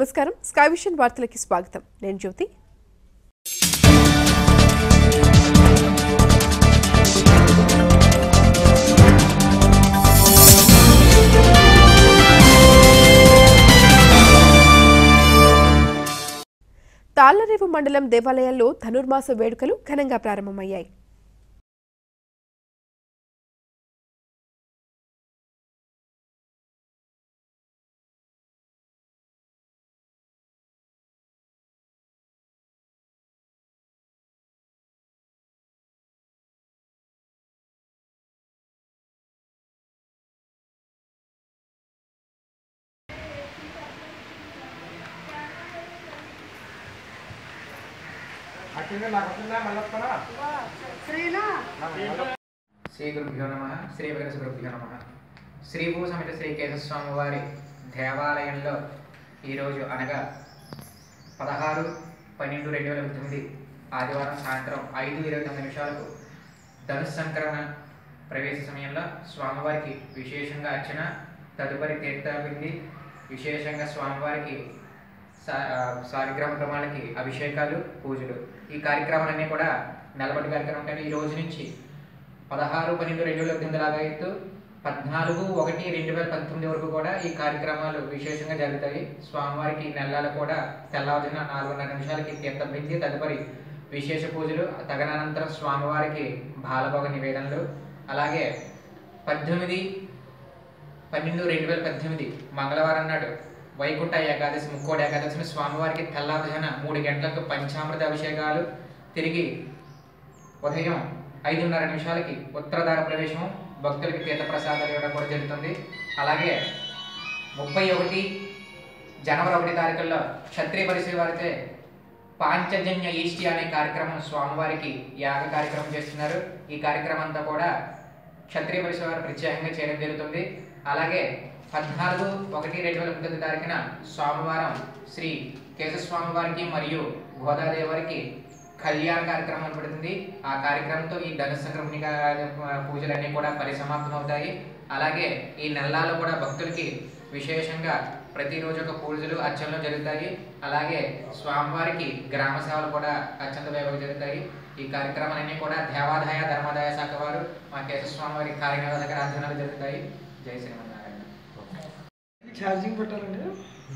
నమస్కారం sky vision వార్తలకి స్వాగతం నేను జ్యోతి తాళ్లరేవు మండలం దేవాలయాల్లో ధనుర్మాస వేడుకలు ఘనంగా ప్రారంభమయ్యాయి శ్రీ గురుభ్యో నమ శ్రీ వెంకటేశ్వర గురుభ్యో నమ శ్రీభూ సమేత శ్రీ కేశవస్వామి వారి దేవాలయంలో ఈరోజు అనగా పదహారు పన్నెండు రెండు వేల తొమ్మిది ఆదివారం సాయంత్రం ఐదు ఇరవై తొమ్మిది నిమిషాలకు ధనుస్ సంక్రమణ ప్రవేశ సమయంలో స్వామివారికి విశేషంగా అర్చన తదుపరి తీర్థాభింది విశేషంగా స్వామివారికి సా- ఆ, సాలిగ్రామ క్రమాలకి అభిషేకాలు పూజలు ఈ కార్యక్రమాలన్నీ కూడా నెలబడి కార్యక్రమం ఉంటాయి ఈ రోజు నుంచి పదహారు పన్నెండు రెండు వేల తొమ్మిది లాగాయత్తు పద్నాలుగు ఒకటి రెండు వేల పంతొమ్మిది వరకు కూడా ఈ కార్యక్రమాలు విశేషంగా జరుగుతాయి స్వామివారికి ఈ నెలలు కూడా తెల్లవారుజామున నాలుగున్నర నిమిషాలకి తీర్థబింది తదుపరి విశేష పూజలు తగనానంతరం స్వామివారికి బాలభోగ నివేదనలు అలాగే పద్దెనిమిది పన్నెండు రెండు వేల పద్దెనిమిది మంగళవారం నాడు వైకుంఠ ఏకాదశి ముక్కోటి ఏకాదశిని స్వామివారికి తెల్లవారుజామున మూడు గంటలకు పంచామృత అభిషేకాలు తిరిగి ఉదయం ఐదున్నర నిమిషాలకి ఉత్తరధార ప్రవేశం భక్తులకి తీర్థప్రసాదాలు ఇవ్వడం కూడా జరుగుతుంది అలాగే ముప్పై ఒకటి జనవరి ఒకటి తారీఖుల్లో క్షత్రియ పరిస్థితి వారితే పాంచజన్య ఈష్టి అనే కార్యక్రమం స్వామివారికి యాగ కార్యక్రమం చేస్తున్నారు ఈ కార్యక్రమం అంతా కూడా క్షత్రియ పరిషత్ వారు ప్రత్యేకంగా చేయడం జరుగుతుంది అలాగే పద్నాలుగు ఒకటి రెండు వేల తొమ్మిది తారీఖున సోమవారం శ్రీ కేశస్వామి వారికి మరియు గోదాదేవి వారికి కళ్యాణ కార్యక్రమం పడుతుంది ఆ కార్యక్రమంతో ఈ ధను సంక్రమణి పూజలన్నీ కూడా పరిసమాప్తం అవుతాయి అలాగే ఈ నెలల్లో కూడా భక్తులకి విశేషంగా ప్రతిరోజు ఒక పూజలు అర్చనలు జరుగుతాయి అలాగే స్వామివారికి గ్రామ సేవలు కూడా అత్యంత వైభవం జరుగుతాయి ఈ కార్యక్రమాలన్నీ కూడా దేవాదాయ ధర్మాదాయ శాఖ వారు మా కేశస్వామి వారి కార్యనిర్వాహక ఆధ్వర్యంలో జరుగుతాయి జై శ్రీమన్నారాయణ ఛార్జింగ్ పెట్టాలండి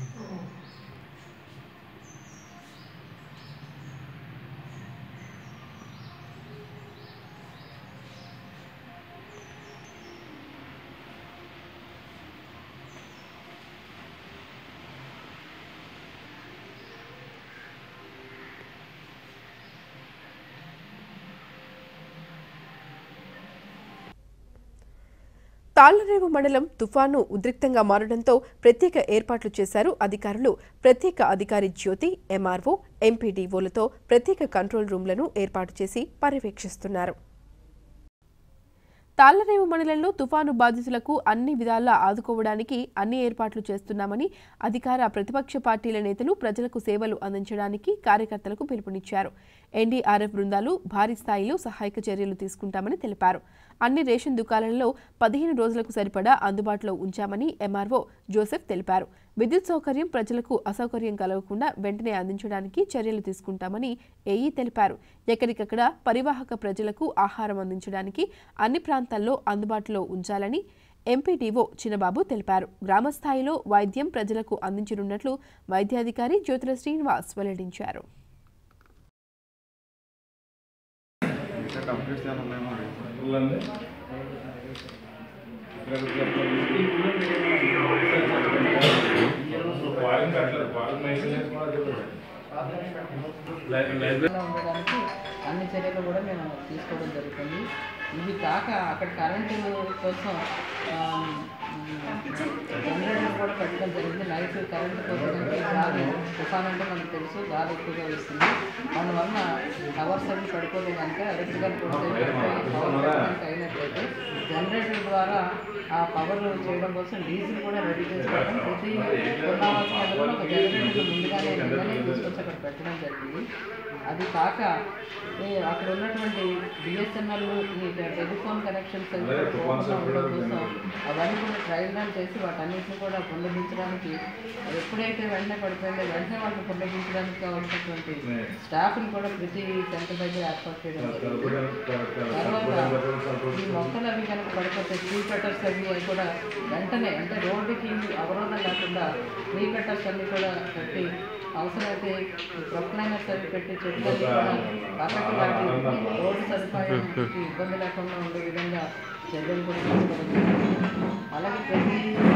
తాళ్లరేవు మండలం తుఫాను ఉద్రిక్తంగా మారడంతో ప్రత్యేక ఏర్పాట్లు చేశారు అధికారులు ప్రత్యేక అధికారి జ్యోతి ఎంఆర్ఓ ఎంపీడీఓలతో ప్రత్యేక కంట్రోల్ రూమ్లను ఏర్పాటు చేసి పర్యవేక్షిస్తున్నారు తాళ్లరేవు మండలంలో తుఫాను బాధితులకు అన్ని విధాలా ఆదుకోవడానికి అన్ని ఏర్పాట్లు చేస్తున్నామని అధికార ప్రతిపక్ష పార్టీల నేతలు ప్రజలకు సేవలు అందించడానికి కార్యకర్తలకు పిలుపునిచ్చారు ఎన్డీఆర్ఎఫ్ బృందాలు భారీ స్థాయిలో సహాయక చర్యలు తీసుకుంటామని తెలిపారు అన్ని రేషన్ దుకాణాలలో పదిహేను రోజులకు సరిపడా అందుబాటులో ఉంచామని ఎంఆర్ఓ జోసెఫ్ తెలిపారు విద్యుత్ సౌకర్యం ప్రజలకు అసౌకర్యం కలగకుండా వెంటనే అందించడానికి చర్యలు తీసుకుంటామని ఏఈ తెలిపారు ఎక్కడికక్కడ పరివాహక ప్రజలకు ఆహారం అందించడానికి అన్ని ప్రాంతాల్లో అందుబాటులో ఉంచాలని ఎంపీడీఓ చిన్నబాబు తెలిపారు గ్రామస్థాయిలో వైద్యం ప్రజలకు అందించనున్నట్లు వైద్యాధికారి జ్యోతుల శ్రీనివాస్ వెల్లడించారు లో ఉండడానికి అన్ని చర్యలు కూడా మేము తీసుకోవడం జరుగుతుంది ఇవి కాక అక్కడ కరెంటు కోసం జనరేటర్ కూడా పెట్టడం జరిగింది నైట్ కరెంటు పోతుందంటే గాలి తుఫాన్ అంటే మనకు తెలుసు గాలి ఎక్కువగా వస్తుంది అందువల్ల టవర్స్ అవి పడిపోతే కనుక ఎలక్ట్రికల్ కొడితే పవర్ పెట్టడానికి అయినట్లయితే జనరేటర్ ద్వారా ఆ పవర్ చేయడం కోసం డీజిల్ కూడా రెడీ చేసుకోవడం ప్రతి కొండాల్సిన ఒక జనరేటర్ ముందుగానే నిన్ననే తీసుకొచ్చి అక్కడ పెట్టడం జరిగింది అది కాక ఈ అక్కడ ఉన్నటువంటి బిఎస్ఎన్ఎల్ ఈ టెలిఫోన్ కనెక్షన్స్ అవి కూడా పోకుండా ఉండడం కోసం అవన్నీ కూడా ట్రయల్ రన్ చేసి వాటన్నిటిని కూడా పునరుద్ధరించడానికి అది ఎప్పుడైతే వెంటనే పడిపోయిందో వెంటనే వాటిని పునరుద్ధరించడానికి కావాల్సినటువంటి స్టాఫ్ని కూడా ప్రతి సెంటర్ దగ్గర ఏర్పాటు చేయడం జరిగింది తర్వాత ఈ మొక్కలు అవి కనుక పడిపోతే ట్రీ కట్టర్స్ అవి అవి కూడా వెంటనే అంటే రోడ్డుకి అవరోధం లేకుండా ట్రీ కట్టర్స్ అన్ని కూడా పెట్టి అవసరమైతే ప్రొక్లైనర్స్ అవి పెట్టి చెట్లు అవి కూడా పక్కకి వాటి రోడ్డు సదుపాయంకి ఇబ్బంది లేకుండా ఉండే విధంగా చర్యలు కూడా తీసుకోవడం అలాగే ప్రతి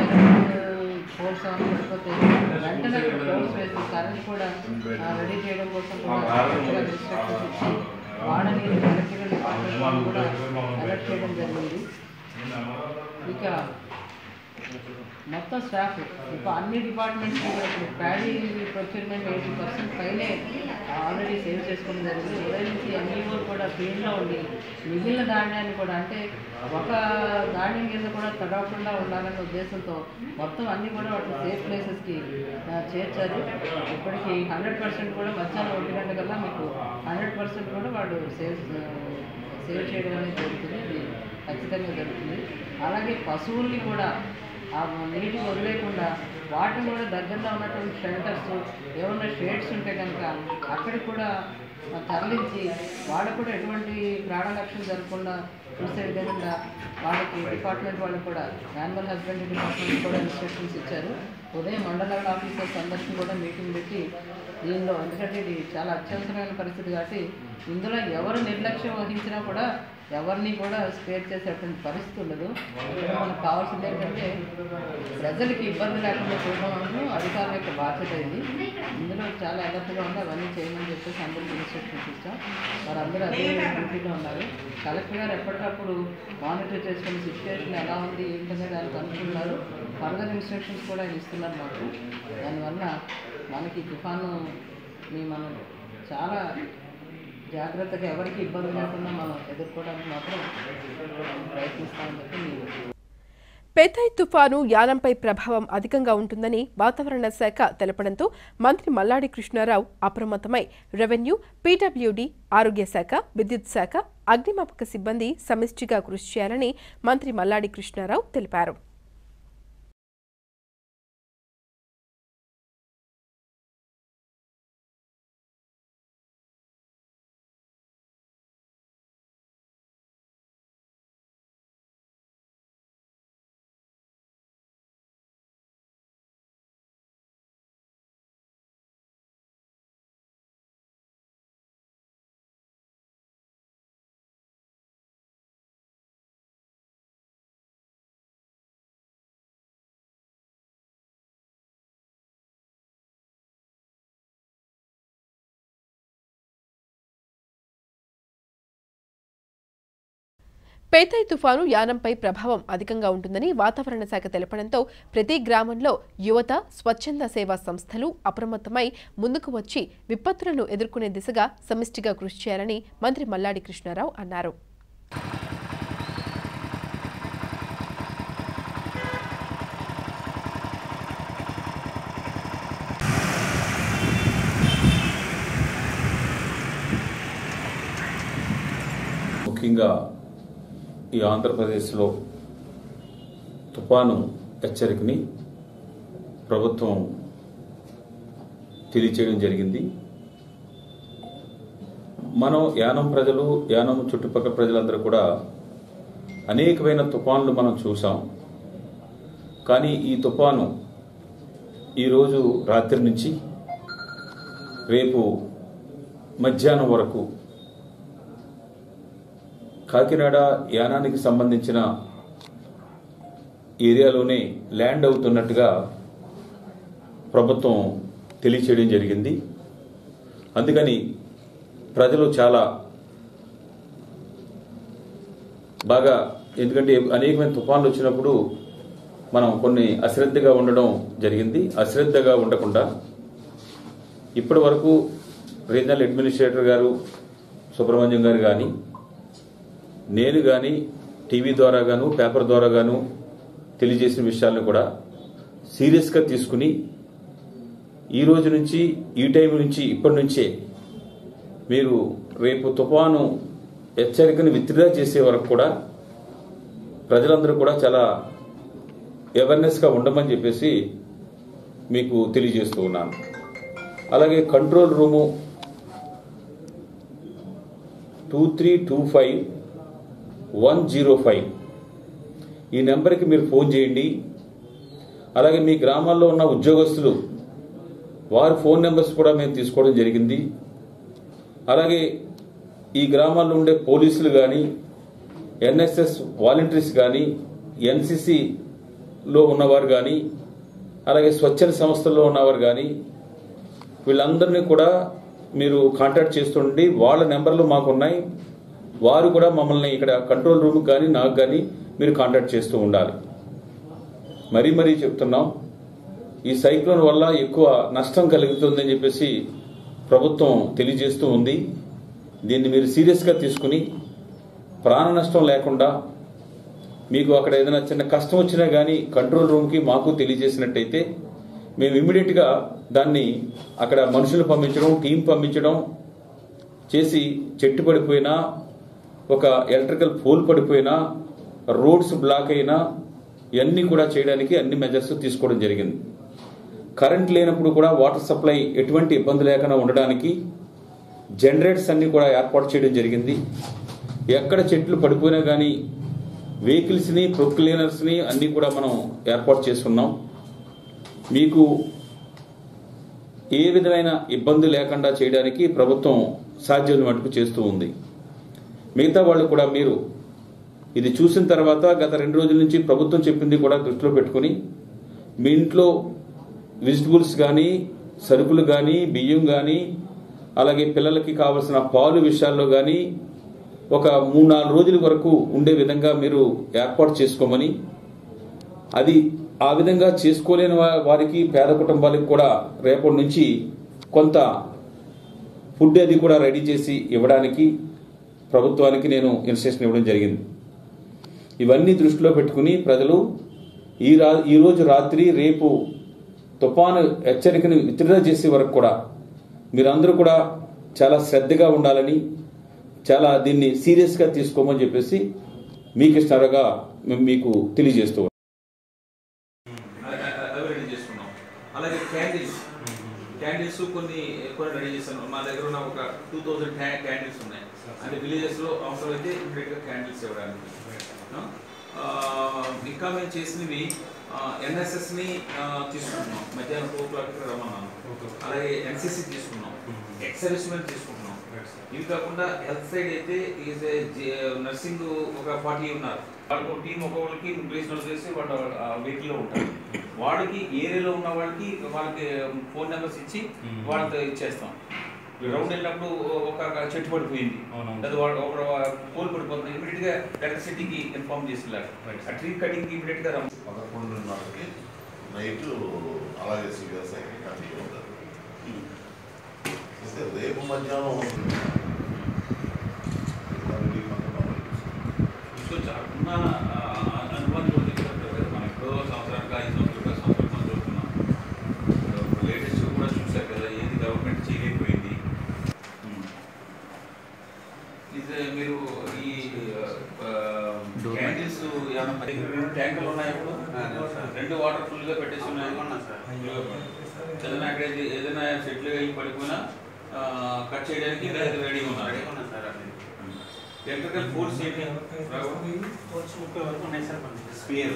ఫోర్స్ ఆన్ పడిపోతే వెంటనే ఫోర్స్ వేసి కరెంట్ కూడా రెడీ చేయడం కోసం కూడా ఇన్స్ట్రక్షన్స్ ఇచ్చి వాడని ఎలక్ట్రికల్ డిపార్ట్మెంట్ వాళ్ళు కూడా అలర్ట్ చేయడం జరిగింది ఇక మొత్తం స్టాఫ్ ఇప్పుడు అన్ని డిపార్ట్మెంట్స్ ఇప్పుడు ప్యాడీ ప్రొక్యూర్మెంట్ ఎయిటీ పర్సెంట్ పైనే ఆల్రెడీ సేవ్ చేసుకోవడం జరిగింది ఉదయం నుంచి ఎంఈఓ కూడా ఫీల్డ్లో ఉండి మిగిలిన ధాన్యాన్ని కూడా అంటే ఒక ధాన్యం కింద కూడా తడవకుండా ఉండాలనే ఉద్దేశంతో మొత్తం అన్ని కూడా వాటి సేఫ్ ప్లేసెస్కి చేర్చారు ఇప్పటికి హండ్రెడ్ పర్సెంట్ కూడా మధ్యాహ్నం ఒంటి గంట కల్లా మీకు హండ్రెడ్ పర్సెంట్ కూడా వాడు సేవ్ సేవ్ చేయడం అనేది జరుగుతుంది ఇది ఖచ్చితంగా జరుగుతుంది అలాగే పశువుల్ని కూడా ఆ నీటికి వదిలేకుండా వాటిని కూడా దగ్గరలో ఉన్నటువంటి షెల్టర్స్ ఏమన్నా షేడ్స్ ఉంటే కనుక అక్కడికి కూడా తరలించి వాళ్ళకు కూడా ఎటువంటి ప్రాణనష్టం జరగకుండా చూసే విధంగా వాళ్ళకి డిపార్ట్మెంట్ వాళ్ళకి కూడా యానిమల్ హస్బెండరీ డిపార్ట్మెంట్ కూడా ఇన్స్ట్రక్షన్స్ ఇచ్చారు ఉదయం మండల లెవెల్ ఆఫీసర్స్ అందరికీ కూడా మీటింగ్ పెట్టి దీనిలో ఎందుకంటే ఇది చాలా అత్యవసరమైన పరిస్థితి కాబట్టి ఇందులో ఎవరు నిర్లక్ష్యం వహించినా కూడా ఎవరిని కూడా స్పేర్ చేసేటువంటి పరిస్థితి ఉండదు ఇక్కడ మనకు కావాల్సింది ఏంటంటే ప్రజలకి ఇబ్బంది లేకుండా చూడడం అధికారుల యొక్క బాధ్యత ఇది ఇందులో చాలా అలర్ట్గా ఉంది అవన్నీ చేయమని చెప్పేసి అందరికీ ఇన్స్ట్రక్షన్స్ ఇచ్చాం వారందరూ అదే డ్యూటీలో ఉన్నారు కలెక్టర్ గారు ఎప్పటికప్పుడు మానిటర్ చేసుకుని సిచ్యువేషన్ ఎలా ఉంది ఏంటనే దానికి అనుకుంటున్నారు ఫర్దర్ ఇన్స్ట్రక్షన్స్ కూడా ఆయన ఇస్తున్నారు మాకు దానివల్ల మనకి తుఫాను మీ మనం చాలా జాగ్రత్తగా ఎవరికి ఇబ్బంది లేకుండా మనం ఎదుర్కోవడానికి మాత్రం ప్రయత్నిస్తామని చెప్పి మీరు పెథాయ్ తుఫాను యానంపై ప్రభావం అధికంగా ఉంటుందని వాతావరణ శాఖ తెలపడంతో మంత్రి మల్లాడి కృష్ణారావు అప్రమత్తమై రెవెన్యూ పీడబ్ల్యూడీ ఆరోగ్య శాఖ విద్యుత్ శాఖ అగ్నిమాపక సిబ్బంది సమిష్టిగా కృషి చేయాలని మంత్రి మల్లాడి కృష్ణారావు తెలిపారు పేతాయ్ తుఫాను యానంపై ప్రభావం అధికంగా ఉంటుందని వాతావరణ శాఖ తెలపడంతో ప్రతి గ్రామంలో యువత స్వచ్ఛంద సేవా సంస్థలు అప్రమత్తమై ముందుకు వచ్చి విపత్తులను ఎదుర్కొనే దిశగా సమిష్టిగా కృషి చేయాలని మంత్రి మల్లాడి కృష్ణారావు అన్నారు ముఖ్యంగా ఈ ఆంధ్రప్రదేశ్లో తుఫాను హెచ్చరికని ప్రభుత్వం తెలియచేయడం జరిగింది మనం యానం ప్రజలు యానం చుట్టుపక్కల ప్రజలందరూ కూడా అనేకమైన తుఫాన్లు మనం చూసాం కానీ ఈ తుఫాను ఈరోజు రాత్రి నుంచి రేపు మధ్యాహ్నం వరకు కాకినాడ యానానికి సంబంధించిన ఏరియాలోనే ల్యాండ్ అవుతున్నట్టుగా ప్రభుత్వం తెలియచేయడం జరిగింది అందుకని ప్రజలు చాలా బాగా ఎందుకంటే అనేకమైన తుఫాన్లు వచ్చినప్పుడు మనం కొన్ని అశ్రద్ధగా ఉండడం జరిగింది అశ్రద్ధగా ఉండకుండా ఇప్పటి వరకు రీజనల్ అడ్మినిస్ట్రేటర్ గారు సుబ్రహ్మణ్యం గారు కానీ నేను కానీ టీవీ ద్వారా గాను పేపర్ ద్వారా గాను తెలియజేసిన విషయాలను కూడా సీరియస్గా తీసుకుని ఈ రోజు నుంచి ఈ టైం నుంచి ఇప్పటి నుంచే మీరు రేపు తుఫాను హెచ్చరికను విత్డ్రా చేసే వరకు కూడా ప్రజలందరూ కూడా చాలా అవేర్నెస్గా ఉండమని చెప్పేసి మీకు తెలియజేస్తూ ఉన్నాను అలాగే control room two three two five one zero five ఈ నెంబర్కి మీరు ఫోన్ చేయండి అలాగే మీ గ్రామాల్లో ఉన్న ఉద్యోగస్తులు వారి ఫోన్ నెంబర్స్ కూడా మేము తీసుకోవడం జరిగింది అలాగే ఈ గ్రామాల్లో ఉండే పోలీసులు కానీ ఎన్ఎస్ఎస్ వాలంటీర్స్ కానీ ఎన్సిసిలో ఉన్నవారు కానీ అలాగే స్వచ్ఛంద సంస్థల్లో ఉన్నవారు కానీ వీళ్ళందరినీ కూడా మీరు కాంటాక్ట్ చేస్తుండండి వాళ్ళ నెంబర్లు మాకు ఉన్నాయి వారు కూడా మమ్మల్ని ఇక్కడ కంట్రోల్ రూమ్కి కానీ నాకు కానీ మీరు కాంటాక్ట్ చేస్తూ ఉండాలి మరీ మరీ చెప్తున్నాం ఈ సైక్లోన్ వల్ల ఎక్కువ నష్టం కలుగుతుందని చెప్పేసి ప్రభుత్వం తెలియజేస్తూ ఉంది దీన్ని మీరు సీరియస్గా తీసుకుని ప్రాణ నష్టం లేకుండా మీకు అక్కడ ఏదైనా చిన్న కష్టం వచ్చినా కానీ కంట్రోల్ రూమ్కి మాకు తెలియజేసినట్టయితే మేము ఇమ్మీడియట్గా దాన్ని అక్కడ మనుషులు పంపించడం టీం పంపించడం చేసి చెట్టు పడిపోయినా ఒక ఎలక్ట్రికల్ పోల్ పడిపోయినా రోడ్స్ బ్లాక్ అయినా ఇవన్నీ కూడా చేయడానికి అన్ని మెజర్స్ తీసుకోవడం జరిగింది కరెంట్ లేనప్పుడు కూడా వాటర్ సప్లై ఎటువంటి ఇబ్బంది లేకుండా ఉండడానికి జనరేటర్స్ అన్ని కూడా ఏర్పాటు చేయడం జరిగింది ఎక్కడ చెట్లు పడిపోయినా కానీ వెహికల్స్ని ప్రొక్లీనర్స్ని అన్ని కూడా మనం ఏర్పాటు చేసుకున్నాం మీకు ఏ విధమైన ఇబ్బంది లేకుండా చేయడానికి ప్రభుత్వం సాధ్యం మటుకు చేస్తూ ఉంది మిగతా వాళ్ళు కూడా మీరు ఇది చూసిన తర్వాత గత రెండు రోజుల నుంచి ప్రభుత్వం చెప్పింది కూడా దృష్టిలో పెట్టుకుని మీ ఇంట్లో వెజిటబుల్స్ కానీ సరుకులు కానీ బియ్యం కానీ అలాగే పిల్లలకి కావలసిన పాలు విషయాల్లో కానీ ఒక మూడు నాలుగు రోజుల వరకు ఉండే విధంగా మీరు ఏర్పాటు చేసుకోమని అది ఆ విధంగా చేసుకోలేని వా- వారికి పేద కుటుంబాలకు కూడా రేపటి నుంచి కొంత ఫుడ్ అది కూడా రెడీ చేసి ఇవ్వడానికి ప్రభుత్వానికి నేను ఇన్స్ట్రక్షన్ ఇవ్వడం జరిగింది ఇవన్నీ దృష్టిలో పెట్టుకుని ప్రజలు ఈ రా ఈ రోజు రాత్రి రేపు తుఫాను హెచ్చరికను విత్డ్రా చేసే వరకు కూడా మీరందరూ కూడా చాలా శ్రద్ధగా ఉండాలని చాలా దీన్ని సీరియస్గా తీసుకోమని చెప్పేసి మీకు ఇష్టంగా మేము మీకు తెలియజేస్తూ ఉన్నాం. అవి రెడీ చేసుకున్నాం అలాగే క్యాండిల్స్ క్యాండిల్స్ కొన్ని కొన్ని రెడీ చేస్తాను మా దగ్గర ఉన్న ఒక టూ థౌజండ్ క్యాండిల్స్ ఉన్నాయి అంటే విలేజెస్ లో అవసరమైతే ఇమీడియట్ గా క్యాండిల్స్ ఇవ్వడానికి ఆ, ఇంకా మేము చేసినవి ఎన్ఎస్ఎస్ ని ఆ, తీసుకుంటున్నాం మధ్యాహ్నం ఫోర్ క్లాక్ ఇక్కడ రమ్మన్నాను అలాగే ఎన్సిసి తీసుకున్నాం ఎక్స్ సర్వీస్మెన్ తీసుకుంటున్నాం ఇవి కాకుండా హెల్త్ సైడ్ అయితే ఈజ్ నర్సింగ్ ఒక ఫార్టీ ఉన్నారు వాళ్ళకి టీం ఒక్కొక్కరికి ప్లేస్ చేసి వాళ్ళు వెహికల్ లో ఉంటారు వాడికి ఏరియాలో ఉన్న వాళ్ళకి వాళ్ళకి ఫోన్ నెంబర్స్ ఇచ్చి వాళ్ళతో ఇచ్చేస్తాం రౌండ్ వెళ్ళినప్పుడు ఒక చెట్టు పడిపోయింది అది వాడు ఒక పోల్ పడిపోతుంది ఇమీడియట్ గా ఎలక్ట్రిసిటీకి ఇన్ఫార్మ్ చేసేలాగా ఆ ట్రీ కటింగ్ ఇమీడియట్ గా రమ్మ పదకొండున్నరకి నైట్ అలాగే వ్యవసాయానికి కంటిన్యూ అవుతారు అయితే రేపు మధ్యాహ్నం తీసుకొచ్చి ఉన్న ఆ, అనుభవం చూపించారు కదా మనం ఎప్పుడో సంవత్సరానికి ఐదు సంవత్సరాలు సంవత్సరాలు మనం చూస్తున్నాం లేటెస్ట్ కూడా చూశారు కదా ఏది గవర్నమెంట్ చేయలేకపోయింది ఇది మీరు ఈ క్యాండిల్స్ ఏమైనా పది ట్యాంకులు ఉన్నాయి ఇప్పుడు రెండు వాటర్ ఫుల్ గా పెట్టేసి ఉన్నాయి ఏదైనా అక్కడ ఏదైనా సెటిల్ అయ్యి పడిపోయినా కట్ చేయడానికి రెడీ ఉన్నారు ఎలక్ట్రికల్ ఫోర్స్ ఏంటి స్పేర్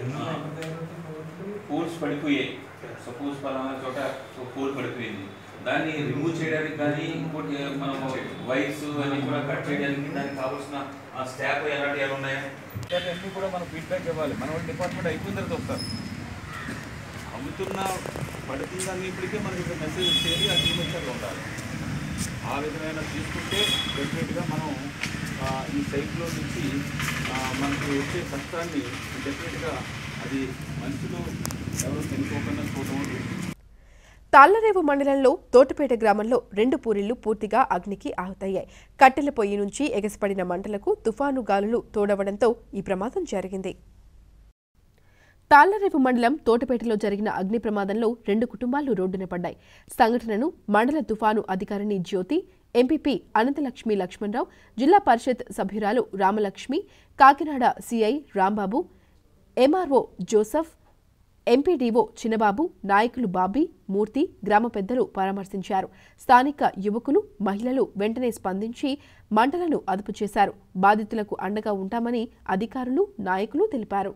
పోల్స్ పడిపోయాయి సపోజ్ పలానా చోట ఒక పోల్ పడిపోయింది దాన్ని రిమూవ్ చేయడానికి కానీ ఇంకోటి మనం వైర్స్ అన్ని కూడా కట్ చేయడానికి దానికి కావాల్సిన ఆ స్టాప్ ఎలాంటి ఎలా ఉన్నాయా అన్ని కూడా మనం ఫీడ్బ్యాక్ ఇవ్వాలి మన వాళ్ళ డిపార్ట్మెంట్ అయిపోయిన తర్వాత వస్తారు అమ్ముతున్న పడుతుందని ఇప్పటికే మనకి ఇక్కడ మెసేజ్ వచ్చేది ఆ టీం వచ్చాక ఉండాలి ఆ విధమైన తీసుకుంటే డెఫినెట్గా మనం ఆ, ఈ సైట్లో నుంచి ఆ, మనకి వచ్చే కష్టాన్ని డెఫినెట్గా అది మనుషులు ఎవరు తెలుసుకోకుండా చూడటం తాళ్లరేవు మండలంలో తోటపేట గ్రామంలో రెండు పూరిళ్లు పూర్తిగా అగ్నికి ఆహుతయ్యాయి కట్టెల పొయ్యి నుంచి ఎగసిపడిన మంటలకు తుఫాను గాలులు తోడవడంతో ఈ ప్రమాదం జరిగింది తాళ్లరేవు మండలం తోటపేటలో జరిగిన అగ్ని ప్రమాదంలో రెండు కుటుంబాలు రోడ్డున పడ్డాయి సంఘటనను మండల తుఫాను అధికారిని జ్యోతి ఎంపీపీ అనంతలక్ష్మి లక్ష్మణరావు జిల్లా పరిషత్ సభ్యురాలు Ramalakshmi Kakinada CI Rambabu MRO Joseph MPDO Chinnababu నాయకులు బాబీ మూర్తి గ్రామ పెద్దలు పరామర్శించారు స్థానిక యువకులు మహిళలు వెంటనే స్పందించి మంటలను అదుపు చేశారు బాధితులకు అండగా ఉంటామని అధికారులు నాయకులు తెలిపారు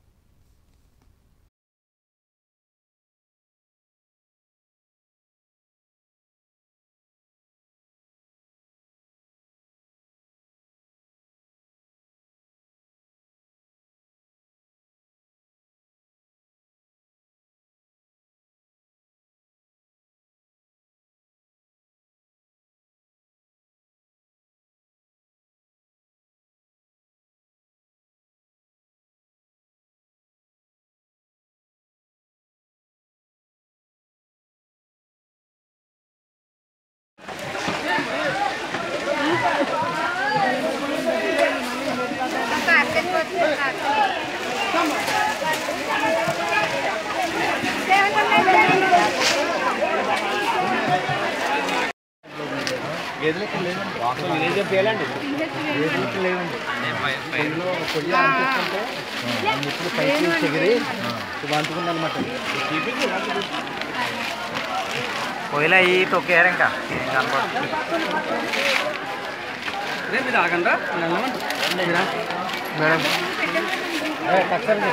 గేదెలకి లేవండి అసలు విలేజ్ పేలండి గేదెలకి లేవండి పొయ్యిలో పొయ్యి అనిపిస్తుంటే ఆ ముక్కులు పైకి చెగిరి వంతుకుంది అనమాట పొయ్యిలో అయ్యి తొక్కారు ఇంకా అదే మీరు ఆగండా మేడం కచ్చండి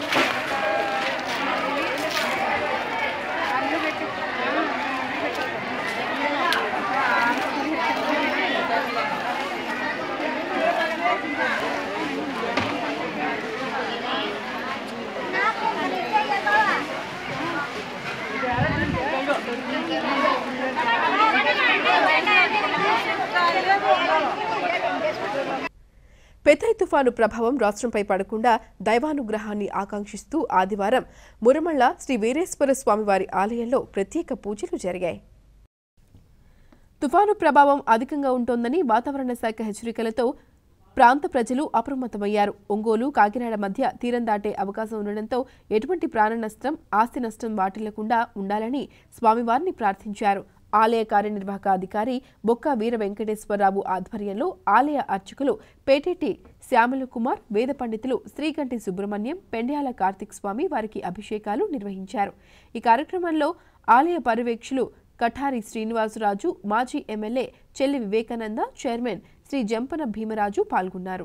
పెథాయ్ తుఫాను ప్రభావం రాష్ట్రంపై పడకుండా దైవానుగ్రహాన్ని ఆకాంక్షిస్తూ ఆదివారం మురమళ్ళ శ్రీ వీరేశ్వర స్వామివారి ఆలయంలో ప్రత్యేక పూజలు జరిగాయి తుఫాను ప్రభావం అధికంగా ఉంటోందని వాతావరణ శాఖ హెచ్చరికలతో ప్రాంత ప్రజలు అప్రమత్తమయ్యారు ఒంగోలు కాకినాడ మధ్య తీరం దాటే అవకాశం ఉండడంతో ఎటువంటి ప్రాణ నష్టం ఆస్తి నష్టం వాటిల్లకుండా ఉండాలని స్వామివారిని ప్రార్థించారు ఆలయ కార్యనిర్వాహక అధికారి బొక్క వీర వెంకటేశ్వరరావు ఆధ్వర్యంలో ఆలయ అర్చకులు పేటెట్టి శ్యామల కుమార్ వేద పండితులు శ్రీకంఠి సుబ్రహ్మణ్యం పెండ్యాల కార్తిక్ స్వామి వారికి అభిషేకాలు నిర్వహించారు ఈ కార్యక్రమంలో ఆలయ పర్యవేక్షకులు కఠారి శ్రీనివాసరాజు మాజీ ఎమ్మెల్యే చెల్లి వివేకానంద చైర్మన్ శ్రీ జంపన భీమరాజు పాల్గొన్నారు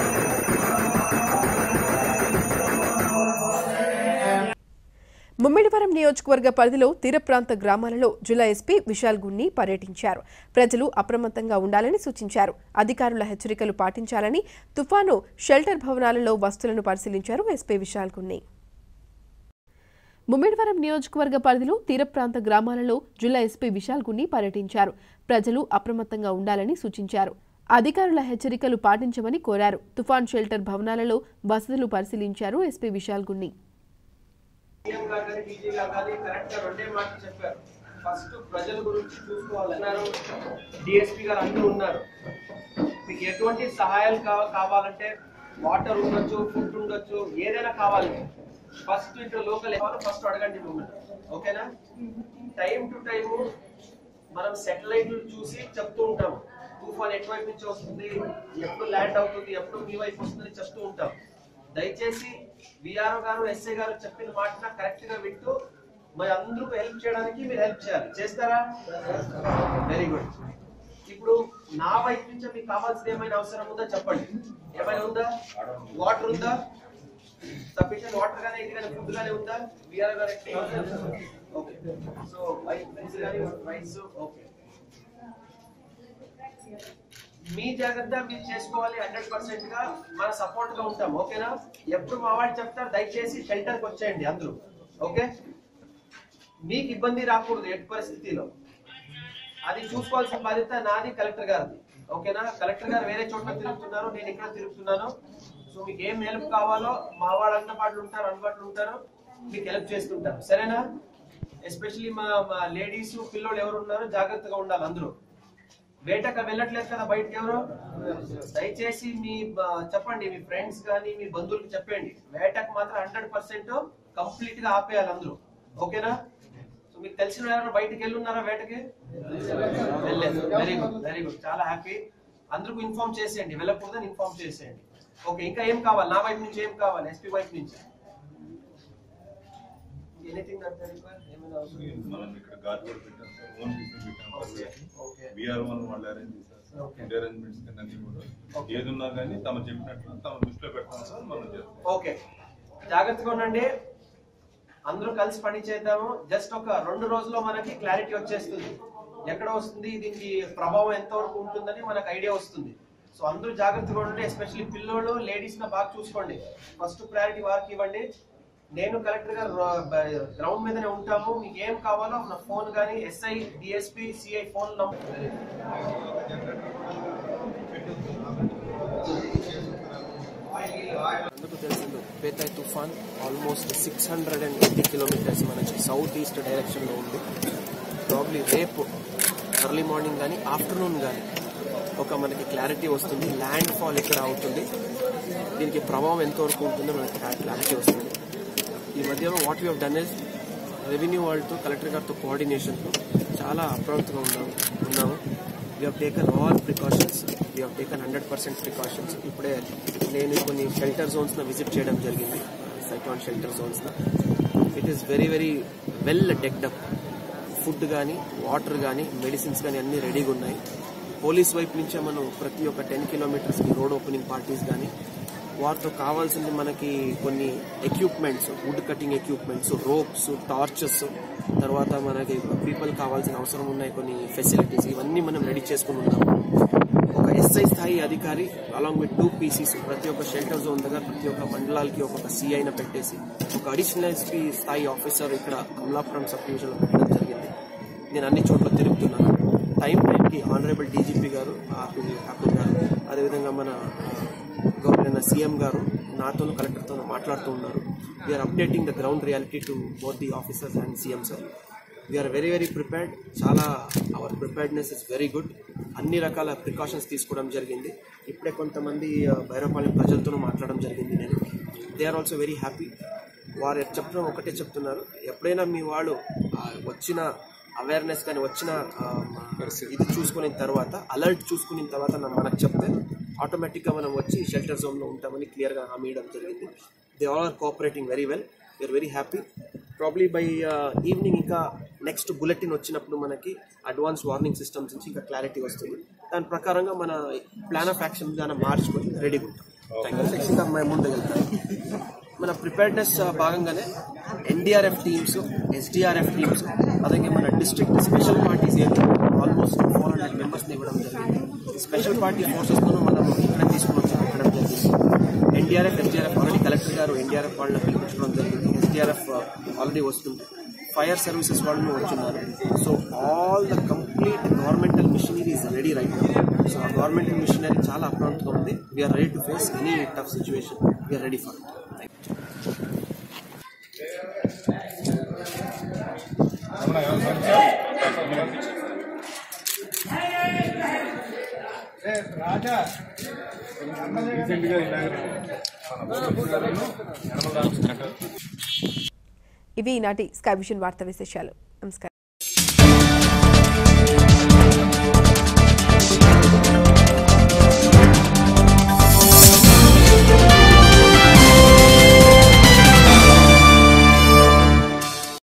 ముమ్మిడి ముమ్మిడివరం నియోజకవర్గ పరిధిలో తీర ప్రాంత గ్రామాలలో జిల్లా ఎస్పీ విశాల్ గున్ని పర్యటించారు ప్రజలు అప్రమత్తంగా ఉండాలని సూచించారు అధికారుల హెచ్చరికలు పాటించాలని తుఫాను షెల్టర్ భవనాలలో వస్తువులను పరిశీలించారు ఎస్పీ విశాల్ గున్ని ముమ్మిడివరం నియోజకవర్గ పరిధిలో తీర ప్రాంత గ్రామాలలో జిల్లా ఎస్పీ విశాల్ గున్ని పర్యటించారు ప్రజలు అప్రమత్తంగా ఉండాలని సూచించారు అధికారుల హెచ్చరికలు పాటించమని కోరారు తుఫాన్ షెల్టర్ భవనాలలో వసతులు పరిశీలించారు ఎస్పీ విశాల్ గున్ని సీఎం గారు కానీ డీజీ గారు కానీ కరెక్ట్ గా రెండే మాటలు చెప్పారు ఫస్ట్ ప్రజల గురించి చూసుకోవాలన్నారు డిఎస్పీ గారు అందరూ ఉన్నారు మీకు ఎటువంటి సహాయాలు కావ- కావాలంటే వాటర్ ఉండొచ్చు ఫుడ్ ఉండొచ్చు ఏదైనా కావాలి ఫస్ట్ ఇక్కడ లోకల్ ఏమైనా ఫస్ట్ అడగండి మిమ్మల్ని ఓకేనా టైం టు టైం మనం సెటిలైట్లు చూసి చెప్తూ ఉంటాం తుఫాన్ ఎటువైపు నుంచి వస్తుంది ఎప్పుడు ల్యాండ్ అవుతుంది ఎప్పుడు మీ వైపు వస్తుంది చెప్తూ ఉంటాం దయచేసి విఆర్ఓ గారు ఎస్ఐ గారు చెప్పిన మాట కరెక్ట్ గా వింటూ మరి అందరూ హెల్ప్ చేయడానికి మీరు హెల్ప్ చేయాలి చేస్తారా వెరీ గుడ్ ఇప్పుడు నా వైపు నుంచి మీకు కావాల్సిన ఏమైనా అవసరం ఉందా చెప్పండి ఏమైనా ఉందా వాటర్ ఉందా సఫిషియెంట్ వాటర్ గానే ఇది కానీ ఫుడ్ గానే ఉందా విఆర్ఓ గారు ఓకే సో రైస్ కానీ రైస్ ఓకే మీ జాగ్రత్త మీరు చేసుకోవాలి హండ్రెడ్ పర్సెంట్ గా మన సపోర్ట్ గా ఉంటాం ఓకేనా ఎప్పుడు మా వాళ్ళు చెప్తారు దయచేసి షెల్టర్ కి వచ్చేయండి అందరూ ఓకే మీకు ఇబ్బంది రాకూడదు ఎట్టి పరిస్థితిలో అది చూసుకోవాల్సిన బాధ్యత నాది కలెక్టర్ గారిది ఓకేనా కలెక్టర్ గారు వేరే చోట్ల తిరుగుతున్నారు నేను ఇక్కడ తిరుగుతున్నాను సో మీకు ఏం హెల్ప్ కావాలో మా వాళ్ళు అందుబాటులో ఉంటారు అందుబాటులో ఉంటారు మీకు హెల్ప్ చేస్తుంటారు సరేనా ఎస్పెషల్లీ మా మా లేడీస్ పిల్లోళ్ళు ఎవరు ఉన్నారో జాగ్రత్తగా ఉండాలి అందరూ వేటకు వెళ్ళట్లేదు కదా బయటకి ఎవరు దయచేసి మీ ఆ, చెప్పండి మీ ఫ్రెండ్స్ కానీ మీ బంధువులకు చెప్పండి వేటకు మాత్రం హండ్రెడ్ పర్సెంట్ కంప్లీట్ గా ఆపేయాలి అందరూ ఓకేనా సో మీకు తెలిసిన వాళ్ళు ఎవరైనా బయటకు వెళ్ళున్నారా వేటకి వెళ్ళలేదు వెరీ గుడ్ వెరీ గుడ్ చాలా హ్యాపీ అందరికి ఇన్ఫార్మ్ చేసేయండి వెళ్ళకూడదని ఇన్ఫార్మ్ చేసేయండి ఓకే ఇంకా ఏం కావాలి నా వైపు నుంచి ఏం కావాలి ఎస్పీ వైపు నుంచి ఎనీథింగ్ దట్ ఏమైనా అవసరం మనం ఇక్కడ గార్డ్ కూడా పెట్టాం సార్ ఓన్ బిజినెస్ పెట్టాం సార్ ఓకే బీఆర్ వన్ వాళ్ళు అరేంజ్ చేశారు సార్ Okay. ఫుడ్ అరేంజ్మెంట్స్ కింద అన్ని కూడా ఏది ఉన్నా కానీ తమ చెప్పినట్లు తమ దృష్టిలో పెడతాం సార్ మనం చేస్తాం ఓకే జాగ్రత్తగా ఉండండి అందరూ కలిసి పని చేద్దాము జస్ట్ ఒక రెండు రోజుల్లో మనకి క్లారిటీ వచ్చేస్తుంది ఎక్కడ వస్తుంది దీనికి ప్రభావం ఎంత వరకు ఉంటుందని మనకు ఐడియా వస్తుంది సో అందరూ జాగ్రత్తగా ఉండండి ఎస్పెషల్లీ పిల్లోళ్ళు లేడీస్ ని బాగా చూసుకోండి ఫస్ట్ ప్రయారిటీ వారికి ఇవ్వండి నేను కలెక్టర్ గారు గ్రౌండ్ మీదనే ఉంటాము మీకు ఏం కావాలో నా ఫోన్ కానీ SI DSP CI phone number ఎందుకు తెలిసిందో పేతాయ్ తుఫాన్ almost six hundred and eighty kilometres మనకి సౌత్ ఈస్ట్ డైరెక్షన్లో ఉంది ప్రాబ్లీ రేపు ఎర్లీ మార్నింగ్ కానీ ఆఫ్టర్నూన్ కానీ ఒక మనకి క్లారిటీ వస్తుంది ల్యాండ్ ఫాల్ ఎక్కడ అవుతుంది దీనికి ప్రభావం ఎంతవరకు ఉంటుందో మనకి క్లారిటీ వస్తుంది ఈ మధ్యలో what you done is revenue వాళ్ళతో కలెక్టర్ గారితో కోఆర్డినేషన్తో చాలా అప్రమత్తంగా ఉన్నాము ఉన్నాము we have taken all precautions we have taken hundred percent precautions ఇప్పుడే నేను కొన్ని షెల్టర్ జోన్స్ విజిట్ చేయడం జరిగింది cyclone shelter zones it is very very well decked up food కానీ వాటర్ కానీ మెడిసిన్స్ కానీ అన్ని రెడీగా ఉన్నాయి పోలీస్ వైపు నుంచే మనం ప్రతి ఒక్క టెన్ కిలోమీటర్స్కి రోడ్ ఓపెనింగ్ పార్టీస్ కానీ వాటితో కావాల్సింది మనకి కొన్ని equipments wood cutting equipments ropes torches తర్వాత మనకి పీపుల్ కావాల్సిన అవసరం ఉన్నాయి కొన్ని ఫెసిలిటీస్ ఇవన్నీ మనం రెడీ చేసుకుని ఉన్నాము ఒక ఎస్ఐ స్థాయి అధికారి అలాంగ్ విత్ టూ పీసీస్ ప్రతి ఒక్క షెల్టర్ జోన్ దగ్గర ప్రతి ఒక్క మండలాలకి ఒక్కొక్క సిఐన పెట్టేసి ఒక అడిషనల్ ఎస్పీ స్థాయి ఆఫీసర్ ఇక్కడ కమలాపురం సబ్ డివిజన్లో పెట్టడం జరిగింది నేను అన్ని చోట్ల తిరుగుతున్నాను టైం టైంకి ఆనరబుల్ డీజీపీ గారు ఆర్పీ ఠాకూర్ గారు అదేవిధంగా మన గవర్నర్ సీఎం గారు నాతోనూ కలెక్టర్తో మాట్లాడుతూ ఉన్నారు we're updating the ground reality to both the officers and CM sir we're very very prepared చాలా అవర్ ప్రిపేర్డ్నెస్ ఇస్ వెరీ గుడ్ అన్ని రకాల ప్రికాషన్స్ తీసుకోవడం జరిగింది ఇప్పుడే కొంతమంది ఆ, భైరవపాలెం ప్రజలతోనూ మాట్లాడడం జరిగింది నేను they are also very happy వారు చెప్పడం ఒకటే చెప్తున్నారు ఎప్పుడైనా మీ వాళ్ళు ఆ, వచ్చిన అవేర్నెస్ కానీ వచ్చిన ఆ, ఇది చూసుకున్న తర్వాత అలర్ట్ చూసుకున్న తర్వాత నా- మనకు చెప్తే ఆటోమేటిక్గా మనం వచ్చి షెల్టర్ జోన్లో ఉంటామని క్లియర్గా హామీ ఇవ్వడం జరిగింది they all are cooperating very well we're very happy probably by evening ఇంకా నెక్స్ట్ బులెటిన్ వచ్చినప్పుడు మనకి అడ్వాన్స్ వార్నింగ్ సిస్టమ్స్ నుంచి ఇంకా క్లారిటీ వస్తుంది దాని ప్రకారంగా మన ప్లాన్ ఆఫ్ యాక్షన్ విధానం మార్చుకొని రెడీగా ఉంటాం థ్యాంక్ యూ ఇంకా మేము ముందుకు వెళ్తాం మన ప్రిపేర్డ్నెస్ భాగంగానే ఎన్డీఆర్ఎఫ్ టీమ్స్ ఎస్డీఆర్ఎఫ్ టీమ్స్ అలాగే మన డిస్ట్రిక్ట్ స్పెషల్ పార్టీస్ ఏంటి ఆల్మోస్ట్ ఫోర్ హండ్రెడ్ మెంబర్స్ని ఇవ్వడం జరిగింది స్పెషల్ పార్టీ ఫోర్సెస్తోనూ మనం ఇక్కడ తీసుకుని వచ్చి పెట్టడం జరిగింది ఎన్డీఆర్ఎఫ్ ఎస్డీఆర్ఎఫ్ ఆల్రెడీ కలెక్టర్ గారు ఎన్డీఆర్ఎఫ్ వాళ్ళని పిలిపించడం జరిగింది ఎస్డీఆర్ఎఫ్ ఆల్రెడీ వస్తుంది ఫైర్ సర్వీసెస్ వాళ్ళు వచ్చున్నారు so all the complete governmental machinery is ready right so ఆ గవర్నమెంటల్ మిషనరీ చాలా అప్రాంతంగా ఉంది we're ready to face any tough situation we're ready for రాజా రీసెంట్గా ఇలాగ ఇవి ఈనాటి స్కై విజన్ వార్తా విశేషాలు నమస్కారం